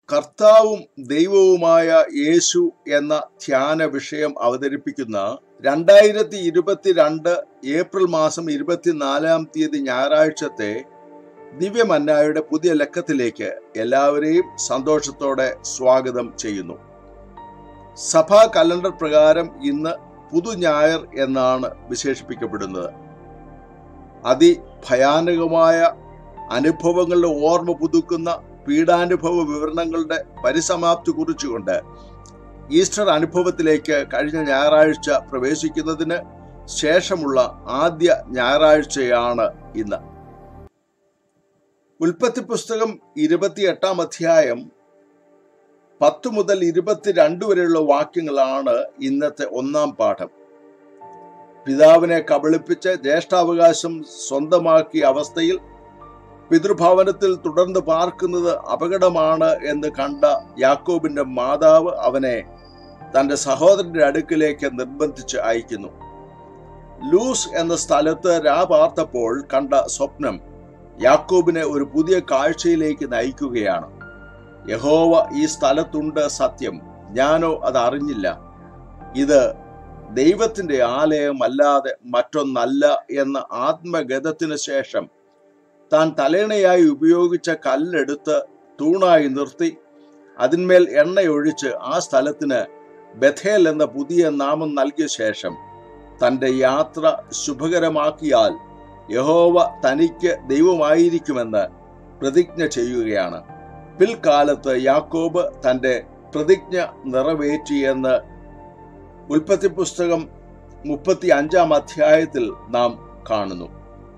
കർത്താവും ദൈവവുമായ യേശു എന്ന ധ്യാന വിഷയം അവതരിപ്പിക്കുന്ന രണ്ടായിരത്തി ഇരുപത്തിരണ്ട് ഏപ്രിൽ മാസം ഇരുപത്തിനാലാം തീയതി ഞായറാഴ്ചത്തെ ദിവ്യമന്നായുടെ പുതിയ ലക്കത്തിലേക്ക് എല്ലാവരെയും സന്തോഷത്തോടെ സ്വാഗതം ചെയ്യുന്നു സഭാ കലണ്ടർ പ്രകാരം ഇന്ന് പുതു ഞായർ എന്നാണ് വിശേഷിപ്പിക്കപ്പെടുന്നത് അതിഭയാനകമായ അനുഭവങ്ങളുടെ ഓർമ്മ പുതുക്കുന്ന പീഡാനുഭവ വിവരണങ്ങളുടെ പരിസമാപ്തി കുറിച്ചുകൊണ്ട് ഈസ്റ്റർ അനുഭവത്തിലേക്ക് കഴിഞ്ഞ ഞായറാഴ്ച പ്രവേശിക്കുന്നതിന് ശേഷമുള്ള ആദ്യ ഞായറാഴ്ചയാണ് ഇന്ന് ഉൽപ്പത്തി പുസ്തകം ഇരുപത്തിയെട്ടാം അധ്യായം പത്ത് മുതൽ ഇരുപത്തിരണ്ട് വരെയുള്ള വാക്യങ്ങളാണ് ഇന്നത്തെ ഒന്നാം പാഠം പിതാവിനെ കബളിപ്പിച്ച് ജ്യേഷ്ഠാവകാശം സ്വന്തമാക്കിയ അവസ്ഥയിൽ പിതൃഭവനത്തിൽ തുടർന്ന് പാർക്കുന്നത് അപകടമാണ് എന്ന് കണ്ട യാക്കോബിന്റെ മാതാവ് അവനെ തന്റെ സഹോദരന്റെ അടുക്കിലേക്ക് നിർബന്ധിച്ച് അയക്കുന്നു ലൂസ് എന്ന സ്ഥലത്ത് രാ പാർത്തപ്പോൾ കണ്ട സ്വപ്നം യാക്കോബിനെ ഒരു പുതിയ കാഴ്ചയിലേക്ക് നയിക്കുകയാണ് യഹോവ ഈ സ്ഥലത്തുണ്ട് സത്യം ഞാനോ അത് അറിഞ്ഞില്ല ഇത് ദൈവത്തിന്റെ ആലയമല്ലാതെ മറ്റൊന്നല്ല എന്ന ആത്മഗതത്തിന് ശേഷം താൻ തലേണയായി ഉപയോഗിച്ച കല്ലെടുത്ത് തൂണായി നിർത്തി അതിന്മേൽ എണ്ണയൊഴിച്ച് ആ സ്ഥലത്തിന് ബഥേൽ എന്ന പുതിയ നാമം നൽകിയ ശേഷം തന്റെ യാത്ര ശുഭകരമാക്കിയാൽ യഹോവ തനിക്ക് ദൈവമായിരിക്കുമെന്ന് പ്രതിജ്ഞ ചെയ്യുകയാണ് പിൽക്കാലത്ത് യാക്കോബ് തന്റെ പ്രതിജ്ഞ നിറവേറ്റിയെന്ന് ഉൽപ്പത്തി പുസ്തകം മുപ്പത്തി അഞ്ചാം അധ്യായത്തിൽ നാം കാണുന്നു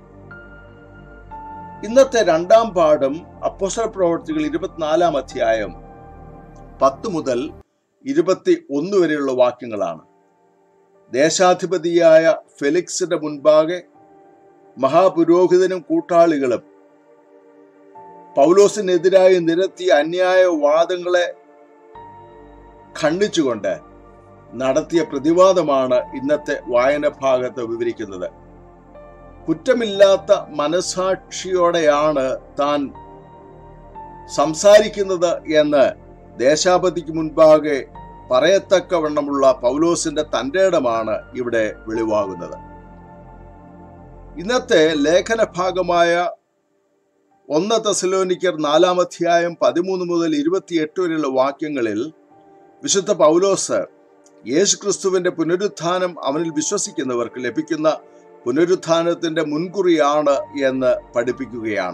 ഇന്നത്തെ രണ്ടാം പാഠം അപ്പോസല പ്രവർത്തികൾ ഇരുപത്തിനാലാം അധ്യായം പത്ത് മുതൽ ഇരുപത്തി ഒന്ന് വരെയുള്ള വാക്യങ്ങളാണ് ദേശാധിപതിയായ ഫെലിക്സിന്റെ മുൻപാകെ മഹാപുരോഹിതനും കൂട്ടാളികളും പൗലോസിനെതിരായി നിരത്തിയ അന്യായ വാദങ്ങളെ ഖണ്ഡിച്ചുകൊണ്ട് നടത്തിയ പ്രതിവാദമാണ് ഇന്നത്തെ വായന ഭാഗത്ത് വിവരിക്കുന്നത് കുറ്റമില്ലാത്ത മനസാക്ഷിയോടെയാണ് താൻ സംസാരിക്കുന്നത് എന്ന് ദേശാപതിക്ക് മുൻപാകെ പറയത്തക്കവണ്ണമുള്ള പൗലോസിന്റെ തന്റെ ഇടമാണ് ഇവിടെ വെളിവാകുന്നത് ഇന്നത്തെ ലേഖന ഭാഗമായ ഒന്ന് തെസലോനിക്കർ നാലാം അധ്യായം പതിമൂന്ന് മുതൽ ഇരുപത്തിയെട്ട് വരെയുള്ള വാക്യങ്ങളിൽ വിശുദ്ധ പൗലോസ് യേശുക്രിസ്തുവിന്റെ പുനരുത്ഥാനം അവനിൽ വിശ്വസിക്കുന്നവർക്ക് ലഭിക്കുന്ന പുനരുത്ഥാനത്തിന്റെ മുൻകുറിയാണ് എന്ന് പഠിപ്പിക്കുകയാണ്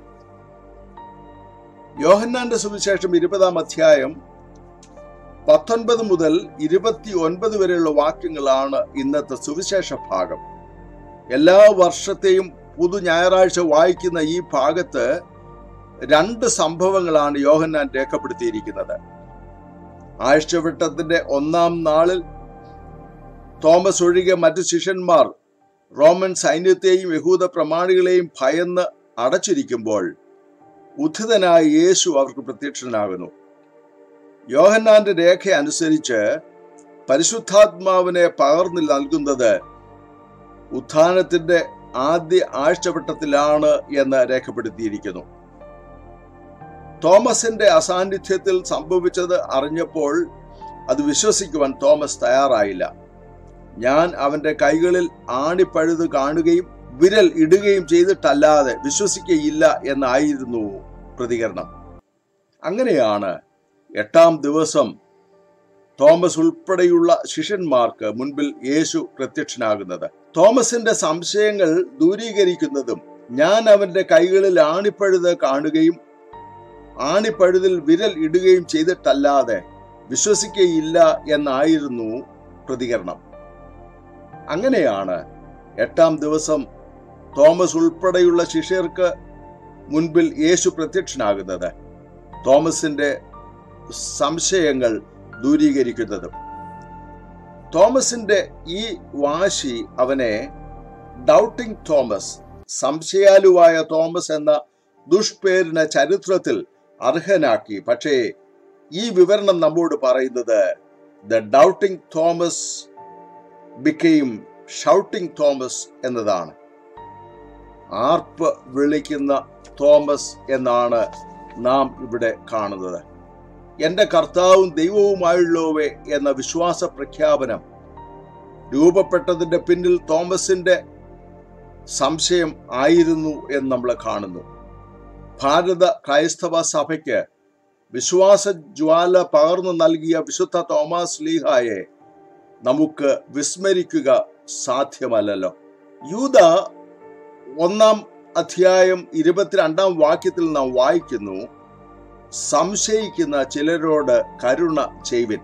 യോഹന്നാന്റെ സുവിശേഷം ഇരുപതാം അധ്യായം പത്തൊൻപത് മുതൽ ഇരുപത്തി ഒൻപത് വരെയുള്ള വാക്യങ്ങളാണ് ഇന്നത്തെ സുവിശേഷ ഭാഗം എല്ലാ വർഷത്തെയും പുതു ഞായറാഴ്ച വായിക്കുന്ന ഈ ഭാഗത്ത് രണ്ട് സംഭവങ്ങളാണ് യോഹന്നാൻ രേഖപ്പെടുത്തിയിരിക്കുന്നത് ആഴ്ചവട്ടത്തിന്റെ ഒന്നാം നാളിൽ തോമസ് ഒഴികെ മറ്റു ശിഷ്യന്മാർ റോമൻ സൈന്യത്തെയും യഹൂദ പ്രമാണികളെയും ഭയന്ന് അടച്ചിരിക്കുമ്പോൾ ഉദ്ധിതനായ യേശു അവർക്ക് പ്രത്യക്ഷനാകുന്നു യോഹന്നാന്റെ രേഖ അനുസരിച്ച് പരിശുദ്ധാത്മാവിനെ പകർന്നു നൽകുന്നത് ഉത്ഥാനത്തിന്റെ ആദ്യ ആഴ്ചവട്ടത്തിലാണ് എന്ന് രേഖപ്പെടുത്തിയിരിക്കുന്നു തോമസിന്റെ അസാന്നിധ്യത്തിൽ സംഭവിച്ചത് അറിഞ്ഞപ്പോൾ അത് വിശ്വസിക്കുവാൻ തോമസ് തയ്യാറായില്ല ഞാൻ അവന്റെ കൈകളിൽ ആണിപ്പഴുത് കാണുകയും വിരൽ ഇടുകയും ചെയ്തിട്ടല്ലാതെ വിശ്വസിക്കയില്ല എന്നായിരുന്നു പ്രതികരണം അങ്ങനെയാണ് എട്ടാം ദിവസം തോമസ് ഉൾപ്പെടെയുള്ള ശിഷ്യന്മാർക്ക് മുൻപിൽ യേശു പ്രത്യക്ഷനാകുന്നത് തോമസിന്റെ സംശയങ്ങൾ ദൂരീകരിക്കുന്നതും ഞാൻ അവന്റെ കൈകളിൽ ആണിപ്പഴുത് കാണുകയും ആണിപ്പഴുതിൽ വിരൽ ഇടുകയും ചെയ്തിട്ടല്ലാതെ വിശ്വസിക്കയില്ല എന്നായിരുന്നു പ്രതികരണം അങ്ങനെയാണ് എട്ടാം ദിവസം തോമസ് ഉൾപ്പെടെയുള്ള ശിഷ്യർക്ക് മുൻപിൽ യേശു പ്രത്യക്ഷനാകുന്നത് തോമസിന്റെ സംശയങ്ങൾ ദൂരീകരിക്കുന്നതും തോമസിന്റെ ഈ വാശി അവനെ ഡൗട്ടിംഗ് തോമസ് സംശയാലുവായ തോമസ് എന്ന ദുഷ്പേരിന് ചരിത്രത്തിൽ അർഹനാക്കി പക്ഷേ ഈ വിവരണം നമ്മോട് പറയുന്നത് ദ ഡൗട്ടിംഗ് തോമസ് ബിക്കെയും ഷൗട്ടിംഗ് തോമസ് എന്നതാണ് ആർപ്പ് വിളിക്കുന്ന തോമസ് എന്നാണ് നാം ഇവിടെ കാണുന്നത് എൻ്റെ കർത്താവും ദൈവവുമായുള്ളവേ എന്ന വിശ്വാസ പ്രഖ്യാപനം രൂപപ്പെട്ടതിന്റെ പിന്നിൽ തോമസിന്റെ സംശയം ആയിരുന്നു എന്ന് നമ്മൾ കാണുന്നു ഭാരത ക്രൈസ്തവ സഭയ്ക്ക് വിശ്വാസ ജ്വാല പകർന്നു നൽകിയ വിശുദ്ധ തോമസ് ലീഹായെ നമുക്ക് വിസ്മരിക്കുക സാധ്യമല്ലല്ലോ യൂത ഒന്നാം അധ്യായം ഇരുപത്തിരണ്ടാം വാക്യത്തിൽ നാം വായിക്കുന്നു സംശയിക്കുന്ന ചിലരോട് കരുണ ചെയ്വിൻ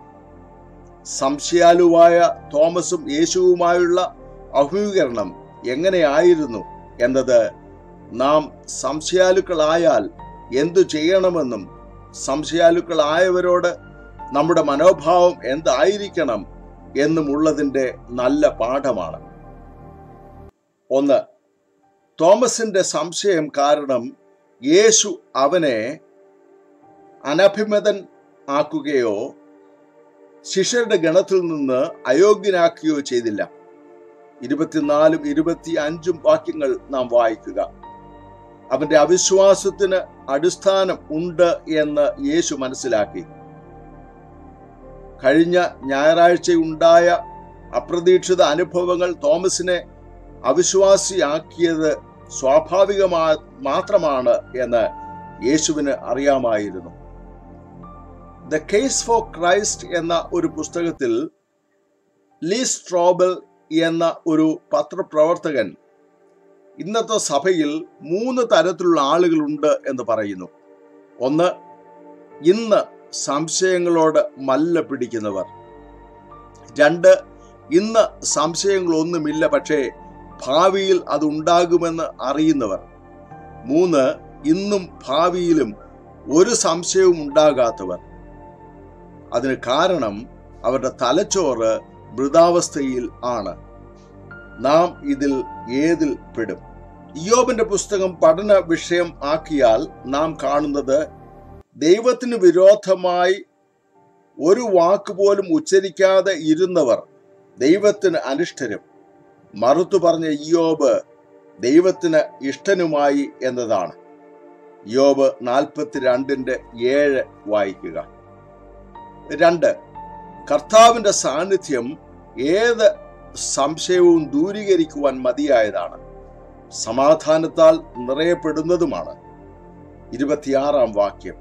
സംശയാലുവായ തോമസും യേശുവുമായുള്ള അഭിമുഖീകരണം എങ്ങനെയായിരുന്നു എന്നത് നാം സംശയാലുക്കളായാൽ എന്തു ചെയ്യണമെന്നും സംശയാലുക്കളായവരോട് നമ്മുടെ മനോഭാവം എന്തായിരിക്കണം എന്നുമുള്ളതിൻ്റെ നല്ല പാഠമാണ് ഒന്ന് തോമസിന്റെ സംശയം കാരണം യേശു അവനെ അനഭിമതൻ ആക്കുകയോ ശിഷ്യരുടെ ഗണത്തിൽ നിന്ന് അയോഗ്യനാക്കുകയോ ചെയ്തില്ല ഇരുപത്തിനാലും ഇരുപത്തി അഞ്ചും വാക്യങ്ങൾ നാം വായിക്കുക അവന്റെ അവിശ്വാസത്തിന് അടിസ്ഥാനം ഉണ്ട് എന്ന് യേശു മനസ്സിലാക്കി കഴിഞ്ഞ ഞായറാഴ്ചയുണ്ടായ അപ്രതീക്ഷിത അനുഭവങ്ങൾ തോമസിനെ അവിശ്വാസിയാക്കിയത് സ്വാഭാവികമാ മാത്രമാണ് എന്ന് യേശുവിന് അറിയാമായിരുന്നു ദ കേസ് ഫോർ ക്രൈസ്റ്റ് എന്ന ഒരു പുസ്തകത്തിൽ ലീസ് ട്രോബൽ എന്ന ഒരു പത്രപ്രവർത്തകൻ ഇന്നത്തെ സഭയിൽ മൂന്ന് തരത്തിലുള്ള ആളുകളുണ്ട് എന്ന് പറയുന്നു ഒന്ന് ഇന്ന് സംശയങ്ങളോട് മല്ല പിടിക്കുന്നവർ രണ്ട് ഇന്ന് സംശയങ്ങളൊന്നുമില്ല പക്ഷേ ഭാവിയിൽ അതുണ്ടാകുമെന്ന് അറിയുന്നവർ മൂന്ന് ഇന്നും ഭാവിയിലും ഒരു സംശയവും ഉണ്ടാകാത്തവർ അതിന് കാരണം അവരുടെ തലച്ചോറ് മൃതാവസ്ഥയിൽ ആണ് നാം ഇതിൽ ഏതിൽ പെടും ഇയോബിന്റെ പുസ്തകം പഠന വിഷയം ആക്കിയാൽ നാം കാണുന്നത് ദൈവത്തിന് വിരോധമായി ഒരു വാക്ക് പോലും ഉച്ചരിക്കാതെ ഇരുന്നവർ ദൈവത്തിന് അനിഷ്ടരും മറുത്തു പറഞ്ഞ ഇയോബ് ദൈവത്തിന് ഇഷ്ടനുമായി എന്നതാണ് യോബ് നാൽപ്പത്തിരണ്ടിന്റെ ഏഴ് വായിക്കുക രണ്ട് കർത്താവിന്റെ സാന്നിധ്യം ഏത് സംശയവും ദൂരീകരിക്കുവാൻ മതിയായതാണ് സമാധാനത്താൽ നിറയപ്പെടുന്നതുമാണ് ഇരുപത്തിയാറാം വാക്യം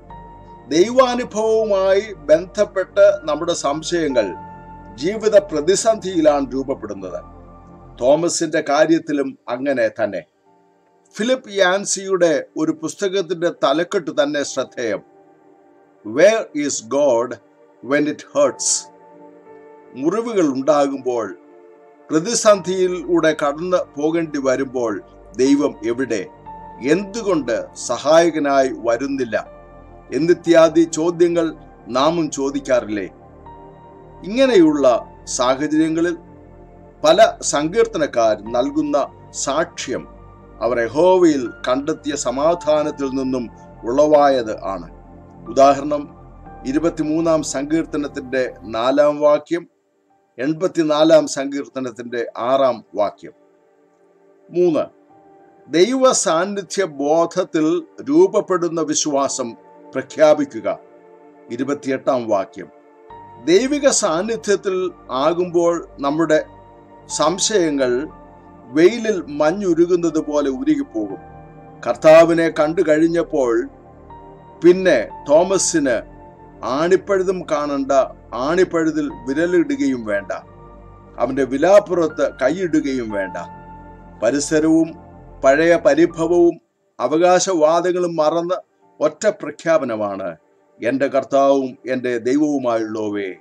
ദൈവാനുഭവവുമായി ബന്ധപ്പെട്ട് നമ്മുടെ സംശയങ്ങൾ ജീവിത പ്രതിസന്ധിയിലാണ് രൂപപ്പെടുന്നത് തോമസിന്റെ കാര്യത്തിലും അങ്ങനെ തന്നെ ഫിലിപ്പ് യാൻസിയുടെ ഒരു പുസ്തകത്തിന്റെ തലക്കെട്ട് തന്നെ ശ്രദ്ധേയം where is God when it hurts മുറിവുകൾ ഉണ്ടാകുമ്പോൾ പ്രതിസന്ധിയിലൂടെ കടന്നു പോകേണ്ടി വരുമ്പോൾ ദൈവം എവിടെ എന്തുകൊണ്ട് സഹായകനായി വരുന്നില്ല എന്നിത്യാദി ചോദ്യങ്ങൾ നാമും ചോദിക്കാറില്ലേ ഇങ്ങനെയുള്ള സാഹചര്യങ്ങളിൽ പല സങ്കീർത്തനക്കാർ നൽകുന്ന സാക്ഷ്യം അവർ യഹോവയിൽ കണ്ടെത്തിയ സമാധാനത്തിൽ നിന്നും ഉളവായത് ആണ് ഉദാഹരണം ഇരുപത്തിമൂന്നാം സങ്കീർത്തനത്തിന്റെ നാലാം വാക്യം എൺപത്തിനാലാം സങ്കീർത്തനത്തിന്റെ ആറാം വാക്യം മൂന്ന് ദൈവ സാന്നിധ്യ ബോധത്തിൽ രൂപപ്പെടുന്ന വിശ്വാസം പ്രഖ്യാപിക്കുക ഇരുപത്തിയെട്ടാം വാക്യം ദൈവിക സാന്നിധ്യത്തിൽ ആകുമ്പോൾ നമ്മുടെ സംശയങ്ങൾ വെയിലിൽ മഞ്ഞുരുകുന്നത് പോലെ ഉരുകിപ്പോകും കർത്താവിനെ കണ്ടു കഴിഞ്ഞപ്പോൾ പിന്നെ തോമസിന് ആണിപ്പഴുതും കാണണ്ട ആണിപ്പഴുതിൽ വിരലിടുകയും വേണ്ട അവന്റെ വിലാപ്പുറത്ത് കൈയിടുകയും വേണ്ട പരിസരവും പഴയ പരിഭവവും അവകാശവാദങ്ങളും മറന്ന് ഒറ്റ പ്രഖ്യാപനമാണ് എൻ്റെ കർത്താവും എൻ്റെ ദൈവവുമായുള്ളവേ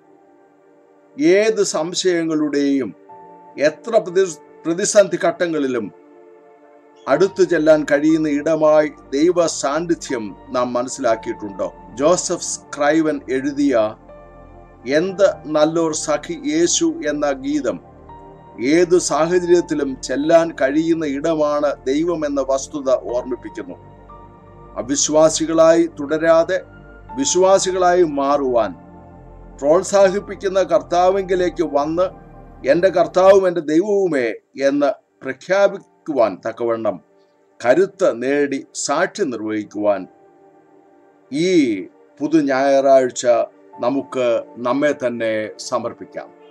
ഏത് സംശയങ്ങളുടെയും എത്ര പ്രതി പ്രതിസന്ധി ഘട്ടങ്ങളിലും അടുത്തു ചെല്ലാൻ കഴിയുന്ന ഇടമായി ദൈവ സാന്നിധ്യം നാം മനസ്സിലാക്കിയിട്ടുണ്ടോ ജോസഫ് സ്ക്രൈവൻ എഴുതിയ എന്ത് നല്ലോർ സഖി യേശു എന്ന ഗീതം ഏതു സാഹചര്യത്തിലും ചെല്ലാൻ കഴിയുന്ന ഇടമാണ് ദൈവം എന്ന വസ്തുത ഓർമ്മിപ്പിക്കുന്നു അവിശ്വാസികളായി തുടരാതെ വിശ്വാസികളായി മാറുവാൻ പ്രോത്സാഹിപ്പിക്കുന്ന കർത്താവിങ്കിലേക്ക് വന്ന് എൻ്റെ കർത്താവും എൻ്റെ ദൈവവുമേ എന്ന് പ്രഖ്യാപിക്കുവാൻ തക്കവണ്ണം കരുത്ത് നേടി സാക്ഷി നിർവഹിക്കുവാൻ ഈ പുതു ഞായറാഴ്ച നമുക്ക് നമ്മെ തന്നെ സമർപ്പിക്കാം